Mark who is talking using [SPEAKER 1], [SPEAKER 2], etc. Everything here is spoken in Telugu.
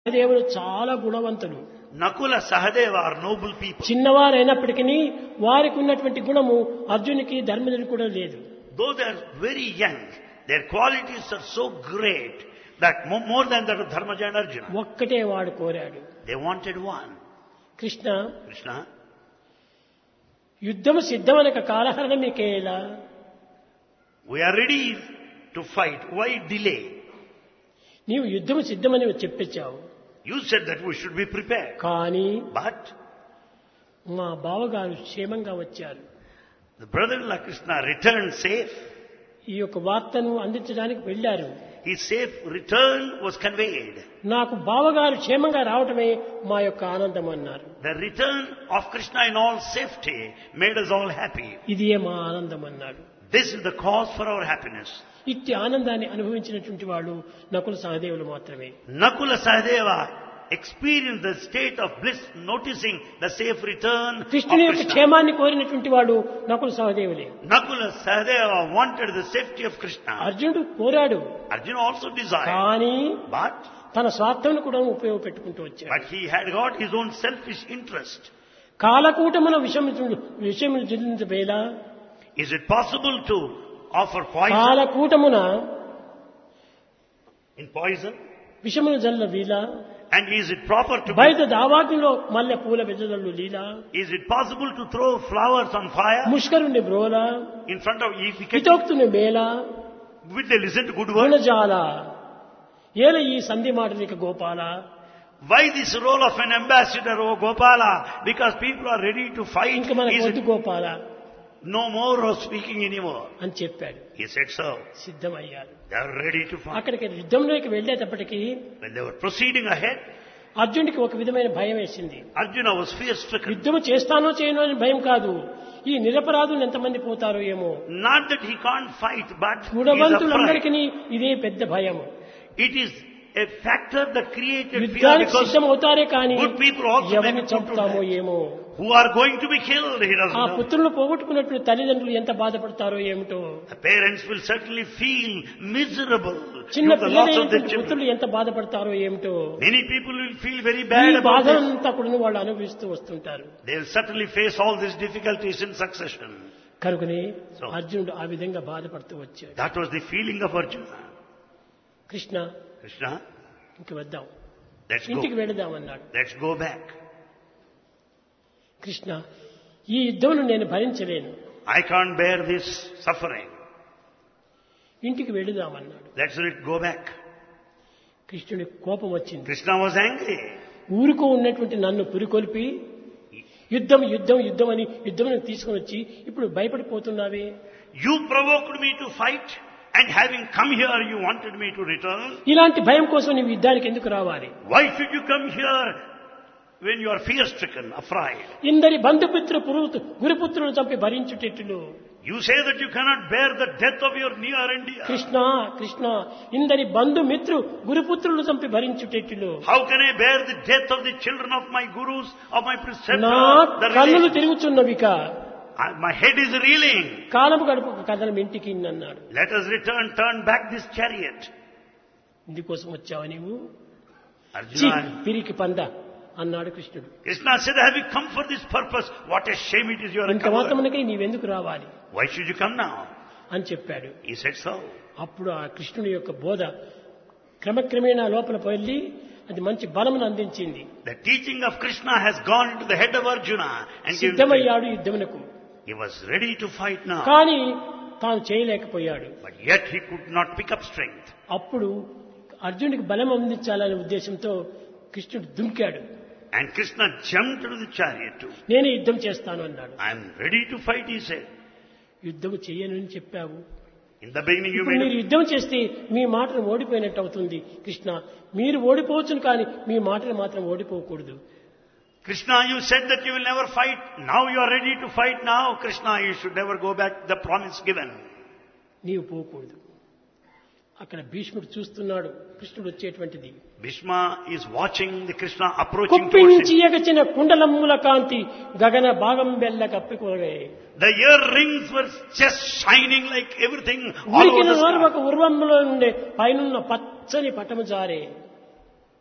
[SPEAKER 1] దేవుడు చాలా గుణవంతులు
[SPEAKER 2] Nakula, Sahadeva are noble people.
[SPEAKER 1] చిన్నవారైనప్పటికీ వారికి ఉన్నటువంటి గుణము అర్జునికి ధర్మజుడు కూడా లేదు
[SPEAKER 2] Though they are very young, their qualities are so great that mo- more than that of Dharmaja and Arjuna.
[SPEAKER 1] ఒక్కటే వాడు కోరాడు
[SPEAKER 2] They wanted one.
[SPEAKER 1] Krishna
[SPEAKER 2] Krishna,
[SPEAKER 1] యుద్ధము సిద్ధమనక కాలహరణ మీకేలా
[SPEAKER 2] we are ready to fight. Why delay?
[SPEAKER 1] నీవు యుద్ధము సిద్ధమని చెప్పిచ్చావు
[SPEAKER 2] You said that we should be prepared.
[SPEAKER 1] కానీ
[SPEAKER 2] But
[SPEAKER 1] మా బావగారు క్షేమంగా వచ్చారు
[SPEAKER 2] the brother-in-law Krishna returned safe.
[SPEAKER 1] ఈ యొక్క వార్తను అందించడానికి వెళ్ళారు
[SPEAKER 2] His safe return was conveyed.
[SPEAKER 1] నాకు బావగారు క్షేమంగా రావటమే మా యొక్క ఆనందం అన్నారు
[SPEAKER 2] The return of Krishna in all safety made us all happy.
[SPEAKER 1] ఇదే మా ఆనందం అన్నాడు
[SPEAKER 2] This is the cause for our happiness.
[SPEAKER 1] ఇట్టి ఆనందాన్ని అనుభవించినటువంటి వాళ్ళు నకుల సహదేవులు మాత్రమే
[SPEAKER 2] Nakula Sahadeva experienced the state of bliss noticing the safe return of
[SPEAKER 1] కృష్ణుని యొక్క
[SPEAKER 2] Krishna.
[SPEAKER 1] క్షేమాన్ని కోరినటువంటి వాడు Nakula సహదేవులే
[SPEAKER 2] Nakula Sahadeva wanted the safety of Krishna.
[SPEAKER 1] అర్జునుడు కోరాడు
[SPEAKER 2] Arjuna also desired.
[SPEAKER 1] కానీ
[SPEAKER 2] But,
[SPEAKER 1] తన స్వార్థం కూడా ఉపయోగపెట్టుకుంటూ వచ్చాడు
[SPEAKER 2] but he had got his own selfish interest.
[SPEAKER 1] కాలకూటమున విషము విషయములు జిల్లించబేల
[SPEAKER 2] Is it possible to offer poison
[SPEAKER 1] కాలకూటమున
[SPEAKER 2] in poison?
[SPEAKER 1] విషములు జల్ల వీల
[SPEAKER 2] And is it proper to
[SPEAKER 1] బయట దావాగ్నిలో మల్లె పూల వెజదల్లు లీల
[SPEAKER 2] Is it possible to throw flowers on fire
[SPEAKER 1] ముష్కరుని బ్రోల
[SPEAKER 2] in front of if we can,
[SPEAKER 1] హితోక్తుని మేల
[SPEAKER 2] will they listen to good words?
[SPEAKER 1] గుణజాల ఏల ఈ సంధి మాటలిక Gopala
[SPEAKER 2] Why this role of an ambassador, oh Gopala? Because people are ready to fight.
[SPEAKER 1] ఇంక మనకు
[SPEAKER 2] Is
[SPEAKER 1] వద్దు
[SPEAKER 2] it
[SPEAKER 1] Gopala
[SPEAKER 2] no more of speaking anymore?
[SPEAKER 1] అని చెప్పాడు
[SPEAKER 2] He said so.
[SPEAKER 1] సిద్ధమయ్యారు
[SPEAKER 2] They are ready to fight.
[SPEAKER 1] అక్కడికి యుద్ధంలోకి వెళ్ళేటప్పటికి
[SPEAKER 2] When they were proceeding ahead,
[SPEAKER 1] అర్జునుడికి ఒక విధమైన భయం వేసింది
[SPEAKER 2] Arjuna was fear stricken.
[SPEAKER 1] యుద్ధము చేస్తానో చేయను అని భయం కాదు ఈ నిరపరాధులు ఎంతమంది పోతారో ఏమో
[SPEAKER 2] Not that he can't fight, but he is afraid.
[SPEAKER 1] గుణవంతులందరికీ ఇదే పెద్ద భయం
[SPEAKER 2] It is a factor that created fear
[SPEAKER 1] యుద్ధానికి
[SPEAKER 2] because
[SPEAKER 1] సిద్ధం అవుతారే కానీ
[SPEAKER 2] good people also may
[SPEAKER 1] ఎవరిని
[SPEAKER 2] be put to
[SPEAKER 1] చంపుతామో
[SPEAKER 2] death.
[SPEAKER 1] ఏమో
[SPEAKER 2] who are going to be killed, he doesn't
[SPEAKER 1] ఆ
[SPEAKER 2] know.
[SPEAKER 1] పుత్రులను పోగొట్టుకున్నట్లు తల్లిదండ్రులు ఎంత బాధపడతారో ఏమిటో
[SPEAKER 2] The parents will certainly feel miserable
[SPEAKER 1] చిన్న
[SPEAKER 2] due to the loss of their
[SPEAKER 1] పిల్లలైనటువంటి
[SPEAKER 2] children.
[SPEAKER 1] పుత్రులు ఎంత బాధపడతారో ఏమిటో
[SPEAKER 2] Many people will feel very
[SPEAKER 1] ఈ
[SPEAKER 2] bad about this.
[SPEAKER 1] బాధలంతా కూడా వాళ్ళు అనుభవిస్తూ వస్తుంటారు
[SPEAKER 2] They will certainly face all these difficulties in succession.
[SPEAKER 1] కనుకనే
[SPEAKER 2] So-
[SPEAKER 1] అర్జునుడు ఆ విధంగా బాధపడుతూ వచ్చాడు
[SPEAKER 2] That was the feeling of Arjuna.
[SPEAKER 1] Krishna
[SPEAKER 2] Krishna,
[SPEAKER 1] ఇంక వద్దాం
[SPEAKER 2] let's
[SPEAKER 1] ఇంటికి
[SPEAKER 2] go.
[SPEAKER 1] వెళదామన్నాడు
[SPEAKER 2] Let's go back.
[SPEAKER 1] Krishna ఈ యుద్ధమును నేను భరించలేను
[SPEAKER 2] I can't bear this suffering.
[SPEAKER 1] ఇంటికి వెళదామన్నాడు
[SPEAKER 2] Let's let go back.
[SPEAKER 1] కృష్ణుడికి కోపం వచ్చింది
[SPEAKER 2] Krishna was angry.
[SPEAKER 1] ఊరుకో ఉన్నటువంటి నన్ను పురికొల్పి యుద్ధం యుద్ధం యుద్ధం అని యుద్ధం తీసుకుని వచ్చి ఇప్పుడు భయపడిపోతున్నావే
[SPEAKER 2] You provoked me to fight and having come here you wanted me to return.
[SPEAKER 1] ఇలాంటి భయం కోసం నీవు యుద్ధానికి ఎందుకు రావాలి
[SPEAKER 2] Why should you come here when you are fear stricken, afraid?
[SPEAKER 1] ఇందరి బంధుపుత్ర పురు గురుపుత్రులను చంపి భరించుటెట్లు
[SPEAKER 2] You say that you cannot bear the death of your near and dear.
[SPEAKER 1] Krishna Krishna ఇందరి బంధుమిత్రు గురుపుత్రులను చంపి భరించుటెట్లు
[SPEAKER 2] How can I bear the death of the children of my gurus, of my
[SPEAKER 1] నా
[SPEAKER 2] preceptors? The
[SPEAKER 1] కన్నులు
[SPEAKER 2] relations?
[SPEAKER 1] తిరుగుచున్నవిక
[SPEAKER 2] I- My head is reeling.
[SPEAKER 1] కాలము గడుపు కథలం ఇంటికి అన్నాడు
[SPEAKER 2] Let us return, turn back this chariot.
[SPEAKER 1] ఇందుకోసం వచ్చావా నీవు ఛీ,
[SPEAKER 2] Arjuna,
[SPEAKER 1] పిరికి పంద అన్నాడు కృష్ణుడు
[SPEAKER 2] Krishna said, have you come for this purpose? What a shame it is you are a
[SPEAKER 1] ఇంత
[SPEAKER 2] coward.
[SPEAKER 1] మాత్రమునకై నీవెందుకు రావాలి
[SPEAKER 2] Why should you come now?
[SPEAKER 1] అని చెప్పాడు
[SPEAKER 2] He said so.
[SPEAKER 1] అప్పుడు ఆ కృష్ణుడి యొక్క బోధ క్రమక్రమేణా లోపల వెళ్ళి అది మంచి బలమును అందించింది
[SPEAKER 2] The teaching of Krishna has gone into the head of Arjuna and given strength.
[SPEAKER 1] సిద్ధమయ్యాడు యుద్ధమునకు
[SPEAKER 2] he was ready to fight now.
[SPEAKER 1] కానీ తాను చేయలేకపోయాడు
[SPEAKER 2] But yet he could not pick up strength.
[SPEAKER 1] అప్పుడు అర్జునుడికి బలం అందించాలనే ఉద్దేశంతో కృష్ణుడు దుంకాడు
[SPEAKER 2] And Krishna jumped into the chariot too.
[SPEAKER 1] నేను యుద్ధం చేస్తాను అన్నాడు
[SPEAKER 2] I am ready to fight, he said.
[SPEAKER 1] యుద్ధం చేయను అని చెప్పావు
[SPEAKER 2] In the beginning you
[SPEAKER 1] ఇప్పుడు
[SPEAKER 2] made
[SPEAKER 1] మీరు యుద్ధం చేస్తే మీ మాటను ఓడిపోయినట్టు అవుతుంది కృష్ణ మీరు ఓడిపోవచ్చును కానీ మీ మాటలు మాత్రం ఓడిపోకూడదు
[SPEAKER 2] Krishna, you said that you will never fight. Now you are ready to fight now. Krishna, you should never go back to the promise given.
[SPEAKER 1] నీవు పోకూడదు అక్కడ భీష్ముడు చూస్తున్నాడు కృష్ణుడు వచ్చేటువంటిది
[SPEAKER 2] Bhishma is watching the Krishna approaching towards
[SPEAKER 1] కుప్పించి
[SPEAKER 2] him.
[SPEAKER 1] ఎగచిన కుండలమ్ముల కాంతి గగన భాగం బెల్ల కప్పికొనగా
[SPEAKER 2] The earrings were just shining like everything all
[SPEAKER 1] ఉరికిన
[SPEAKER 2] over the
[SPEAKER 1] నోరు
[SPEAKER 2] sky.
[SPEAKER 1] ఒక ఉర్వమ్ములో నుండే పైనున్న పచ్చని పటము జారే